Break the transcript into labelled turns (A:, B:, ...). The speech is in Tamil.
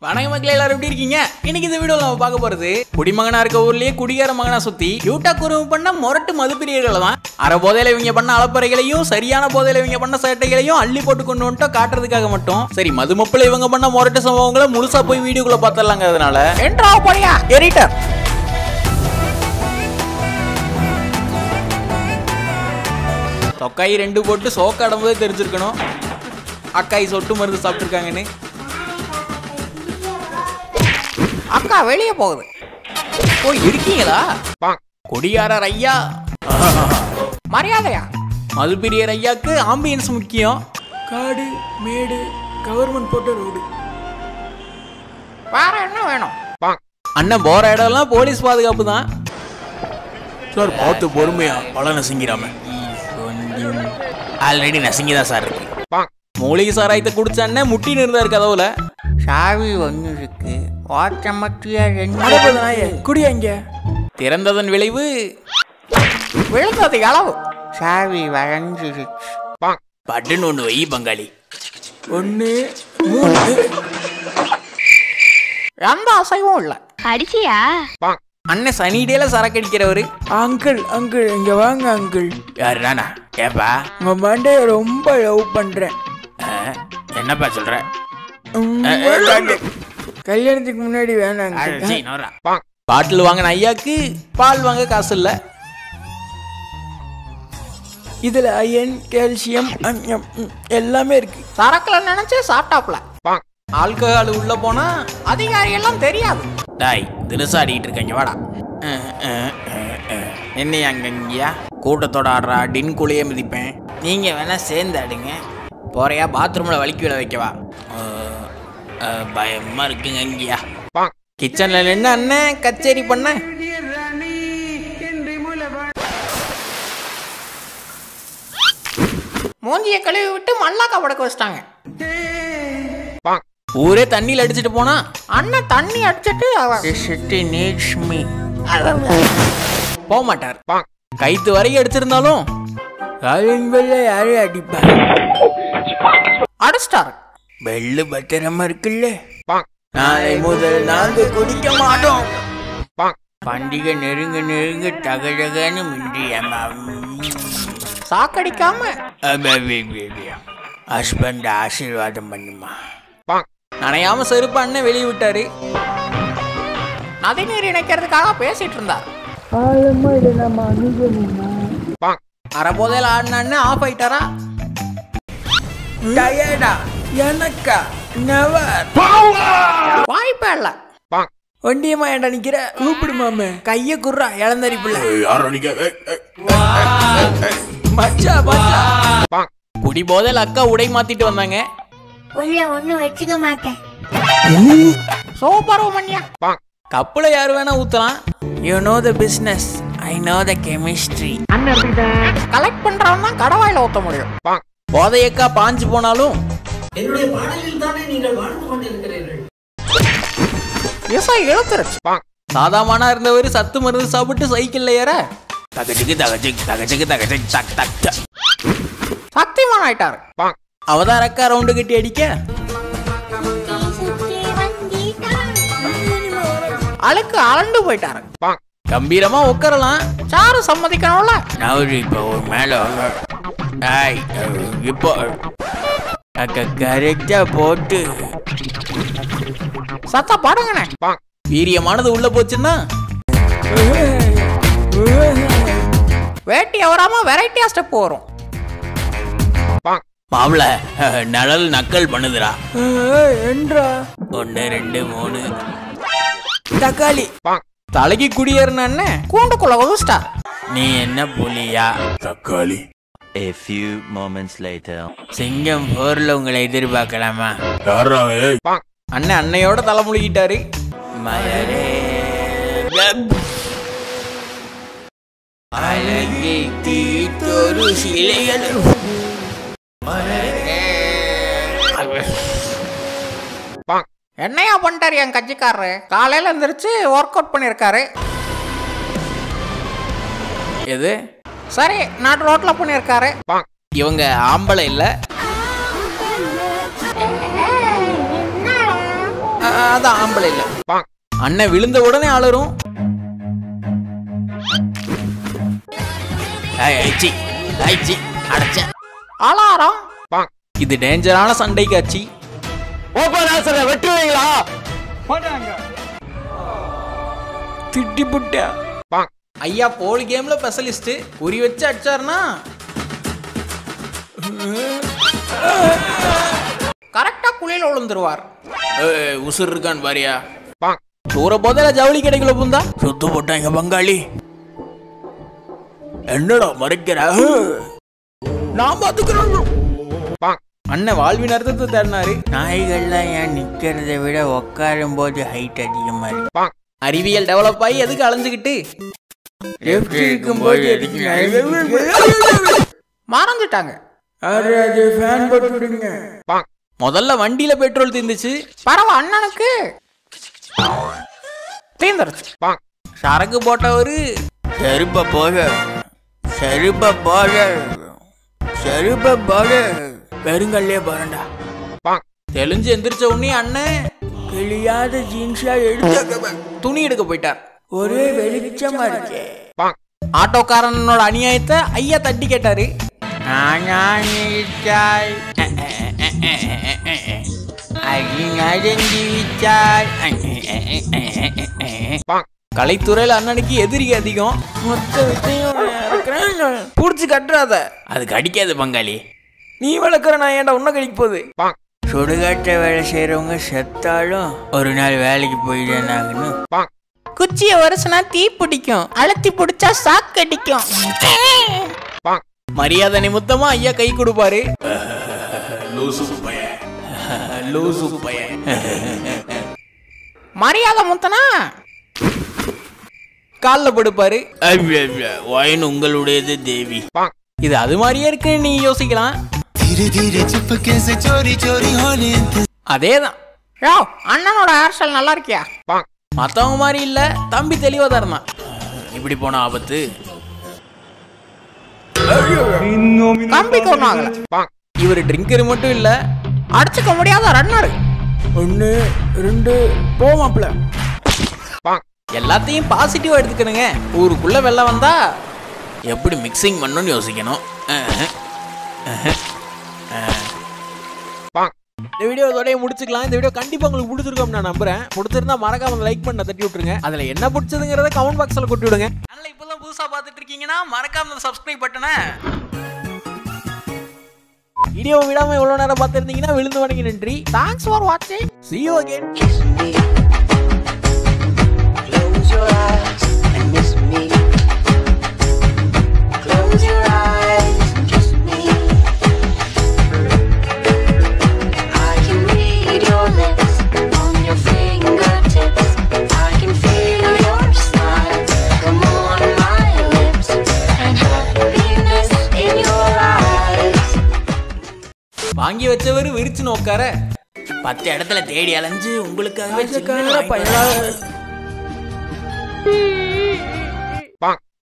A: வணக்க மக்களே எல்லாரும் எப்படி இருக்கீங்க இன்னைக்கு இந்த வீடியோல நம்ம பார்க்க போறது குடிமகனா இருக்க ஊர்லயே குடிகார மகனா சுத்தி யூட்டா குறும்பு பண்ண முரட்டு மதுப்பிரியர்களை தான் அரை போதையில இவங்க பண்ண அலப்பறைகளையும் சரியான போதையில இவங்க பண்ண சேட்டைகளையும் அள்ளி போட்டு கொண்டு வந்துட்டோம் காட்டுறதுக்காக மட்டும் சரி மதுமப்பில் இவங்க பண்ண முரட்டு சம்பவங்களை முழுசா போய் வீடியோக்குள்ள பார்த்தலாங்க அதனால என்றா போறியா எரிட்டர் தொக்காய் ரெண்டு போட்டு சோக்க அடம்போதே தெரிஞ்சிருக்கணும் அக்காய் சொட்டு மருந்து சாப்பிட்டுருக்காங்கன்னு அக்கா வெளியே போகுது ஓ இருக்கீங்களா கொடியாரர் ஐயா மரியாதையா மதுப்பிரியர் ஐயாக்கு ஆம்பியன்ஸ் முக்கியம் காடு மேடு கவர்மெண்ட் போட்ட ரோடு வேற என்ன வேணும் அண்ணன் போற இடம்லாம் போலீஸ் பாதுகாப்பு தான் சார் பார்த்து பொறுமையா பல நசுங்கிறாம ஆல்ரெடி நசுங்கிதான் சார் இருக்கு மூலிகை சாராயத்தை குடிச்ச அண்ணன் முட்டின்னு இருந்தாரு கதவுல
B: சாவி ஒன்று இருக்கு ஓட்டமட்டியா ரெண்டு
A: குடியாங்க திறந்ததன் விளைவு விழுந்தது அளவு
B: சாவி வளைஞ்சிருச்சு
A: பட்டுன்னு ஒன்று வை பங்காளி
B: ஒன்று மூணு
A: எந்த அசைவும் இல்லை
C: அடிச்சியா
A: அண்ணன் சனி டேல சரக்கு அடிக்கிறவரு
B: அங்கிள் அங்கிள் இங்க வாங்க அங்கிள்
A: யாரு நானா ஏப்பா
B: உங்க மண்டைய ரொம்ப லவ் பண்றேன்
A: ஆ, என்னப்பா சொல்ற
B: உம்,
A: அஹ், அஹ், அஹ்,
B: கல்யாணத்துக்கு முன்னாடி வேணாங்க
A: சீ, நோரா. பாட்டில் வாங்கின ஐயாக்கு பால் வாங்க காசு இல்ல
B: இதுல அயன் கால்சியம் எல்லாமே இருக்கு
A: சரக்குல நினைச்சு சாப்பிட்டாப்ல ஆல்கஹால் உள்ள போனா அதிகாரி எல்லாம் தெரியாது டாய் தினசாடிட்டு இருக்கீங்க வாடா அஹ், அஹ், அஹ், அஹ். என்னைய அங்கங்கயா கூட்டத்தோட ஆடுறா டின் குழிய மிதிப்பேன் நீங்க வேணா சேர்ந்து ஆடுங்க போறையா பாத்ரூம்ல வலிக்கு விழ வைக்கவா அஹ், அஹ், பயமா இருக்குங்க இங்கயா கிச்சன்ல நின்று அண்ணன் கச்சேரி பண்ண மூஞ்சிய கழுவி விட்டு மல்லாக்கா படக்க வச்சிட்டாங்க ஊரே தண்ணியில் அடிச்சிட்டு போனா அண்ணன் தண்ணி அடிச்சிட்டு அவன்
B: சிட்டி நீட்ஸ் மீ
A: போக மாட்டார் கைத்து வரைக்கும் அடிச்சிருந்தாலும்
B: காலிங் பெல்ல யாரும் அடிப்பா
A: அடிச்சிட்டாரு
B: பெல்லு பத்திரமா இருக்குல்ல நாளை முதல் நாங்க குடிக்க மாட்டோம் பண்டிகை நெருங்க நெருங்க தகதகன்னு மின்றியம்மா
A: சாக்கடிக்காம
B: ஹஸ்பண்ட் ஆசீர்வாதம் பண்ணுமா
A: நனையாம செருப்பு அண்ணன் வெளியே விட்டாரு நதிநீர் இணைக்கிறதுக்காக பேசிட்டு இருந்தார் அரை போதையில் ஆடின அண்ணன் ஆஃப் ஆயிட்டாரா
B: டயர்டா எனக்கா நவர்
A: வாய்ப்பே இல்ல
B: ஒண்டியம்மா ஏன்டா நிக்கிற கூப்பிடு மாமே
A: கைய குர்றா இளந்தரி பிள்ளை
B: மச்சா மச்சா
A: குடி போதையில் அக்கா உடை மாத்திட்டு வந்தாங்க
C: உள்ள ஒண்ணும் வச்சுக்க மாட்டேன்
A: சூப்பர் உமன்யா கப்புல யாரு வேணா ஊத்தலாம்
B: you know the business I know the chemistry
A: collect பண்றவன் தான் கடவாயில ஊத்த முடியும் போதையக்கா பாஞ்சு போனாலும் இசை இழுத்துருச்சு சாதாரண இருந்தவர் சத்து மருந்து சாப்பிட்டு சைக்கிள்ல ஏற தகச்சுக்கு தகச்சுக்கு தகச்சுக்கு தகச்சுக்கு தக் தக் தக். சக்திமான் ஆயிட்டாரு அவதார் அக்கா ரவுண்டு கட்டி அடிக்க அழுக்கு அலண்டு போயிட்டாரு கம்பீரமா உட்காரலாம் சாரு சம்மதிக்கணும்ல
B: நவரு இப்போ ஒரு மேல ஆய் இப்போ கரெக்டா போட்டு
A: சத்தா பாடுங்கண்ணே வீரியமானது உள்ள போச்சுன்னா வேட்டி அவராம வெரைட்டியா ஸ்டெப் வரும் மாவுல நிழல் நக்கல் பண்ணுதுடா
B: என்றா
A: ஒன்னு ரெண்டு மூணு
B: தக்காளி
A: தலைக்கு குடியேறின கூண்டுக்குள்ள உதுஸ்டா
B: நீ என்ன புலியா
A: தக்காளி
D: A few moments later.
B: சிங்கம் போர்ல உங்களை எதிர்பார்க்கலாமா
A: அண்ணன் அன்னையோட தலை முழுகிட்டாரு
B: மலரே அழகை தீத்தொரு சிலைகள்
A: என்னையா பண்ணிட்டாரு என் கட்சிக்காரரு காலையில எந்திரிச்சு ஒர்க் அவுட் பண்ணியிருக்காரு எது சரி நாட்டு ரோட்ல பண்ணியிருக்காரு இவங்க ஆம்பளை இல்ல ஆ, அதான் ஆம்பளை இல்ல அண்ணன் விழுந்த உடனே அலறும்
B: ஏய், ஏய், சீ. ஏய், சீ. அடைச்சேன்
A: அலாரம் இது டேஞ்சரான சண்டை காட்சி
B: வெட்டுவீங்களா
A: திட்டி புட்ட ஐயா போல் கேம்ல ஸ்பெஷலிஸ்ட் குறி வச்சு அடிச்சாருனா கரெக்டா குளியல விழுந்துருவார்
B: ஏய், உசுர் இருக்கான் பாரியா
A: தூர போதில ஜவுளி கடைக்குள்ள புந்தா
B: சுத்து போட்டாங்க பங்காளி என்னடா மறைக்கிற
A: நான் பாத்துக்கிறோம் அண்ணன் வாழ்வின் அர்த்தத்தை தேடினாரு
B: நாய்கள்லாம் ஏன் நிக்கிறத விட உட்காரும் போது ஹைட் அதிகமா இருக்கு
A: அறிவியல் டெவலப் ஆகி எதுக்கு அலைஞ்சுக்கிட்டு
B: லெஃப்ட் இருக்கும்போது எதுக்கு
A: மறந்துட்டாங்க
B: ஃபேன் போட்டுடுங்க
A: முதல்ல வண்டியில பெட்ரோல் தீர்ந்துச்சு பரவ அண்ணனுக்கு தீர்ந்துருச்சு சரக்கு போட்டவரு
B: செருப்ப போக செருப்ப போக செருப்ப போக பெருங்கல்லே போறண்டா
A: தெளிஞ்சு எந்திரிச்ச உடனே அண்ணன்
B: கிழியாத ஜீன்ஸா எடுத்து
A: துணி எடுக்க போயிட்டார்
B: ஒரே வெளிச்சமா இருக்கே
A: ஆட்டோக்காரனோட அநியாயத்தை ஐயா தட்டி கேட்டாரு
B: நானானிட்டாய் அறிஞரங்கிவிட்டாய்
A: கலைத்துறையில அண்ணனுக்கு எதிரி அதிகம் மொத்த விஷயம் புடிச்சு கட்டுறாத
B: அது கடிக்காது பங்காளி
A: நீ வளர்க்குற நான் ஏன்டா உன்ன கடிக்க போகுது
B: சுடுகாட்ட வேலை செய்யறவங்க செத்தாலும் ஒரு நாள் வேலைக்கு போயிட்டேனாங்கன்னு
A: குச்சிய வருஷனா தீ பிடிக்கும் அழுத்தி பிடிச்சா சாக்கு அடிக்கும் மரியாதை நிமித்தமா ஐயா கை கொடுப்பாரு
B: லூசு பையன்
A: மரியாதை முத்தனா கால்ல படுப்பாரு
B: வாயின் உங்களுடையது தேவி
A: இது அது மாதிரியே இருக்குன்னு நீ யோசிக்கலாம்
E: धीरे धीरे चुपके से चोरी चोरी होने
A: அதேதான் யோ அண்ணனோட ஹேர் ஸ்டைல் நல்லா இருக்கியா மத்தவங்க மாதிரி இல்ல தம்பி தெளிவா தான் இருந்தான்
B: இப்படி போன ஆபத்து
A: தம்பிக்கு ஒன்றும் ஆகல இவர் ட்ரிங்கர் மட்டும் இல்ல அடிச்சுக்க முடியாத ரன்னர் ஒன்னு ரெண்டு போமாப்ல எல்லாத்தையும் பாசிட்டிவா எடுத்துக்கணுங்க ஊருக்குள்ள வெள்ளம் வந்தா
B: எப்படி மிக்சிங் பண்ணணும்னு யோசிக்கணும் அஹ், அஹ்.
A: இந்த வீடியோ இதோடய முடிச்சுக்கலாம் இந்த வீடியோ கண்டிப்பா உங்களுக்கு பிடிச்சிருக்கும் நான் நம்புறேன் பிடிச்சிருந்தா மறக்காம லைக் பண்ண தட்டி விட்டுருங்க அதுல என்ன பிடிச்சதுங்கிறத கமெண்ட் பாக்ஸ்ல கொட்டி விடுங்க சேனலை இப்பதான் புதுசா பார்த்துட்டு இருக்கீங்கன்னா மறக்காம அந்த சப்ஸ்கிரைப் பட்டனை வீடியோ விடாம இவ்வளவு நேரம் பார்த்திருந்தீங்கன்னா விழுந்து வணங்கி நன்றி தேங்க்ஸ் ஃபார் வாட்சிங் see you again
F: Close your eyes and miss me. Close your eyes and kiss me. I can read your lips on your fingertips. I can feel your smile come on my lips and happiness in your eyes.
A: வாங்கி வச்சவர் விரிச்சு நோக்கார
B: பத்து இடத்துல தேடி அலைஞ்சு உங்களுக்காகவே சின்ன
A: பையனா
B: வாங்கி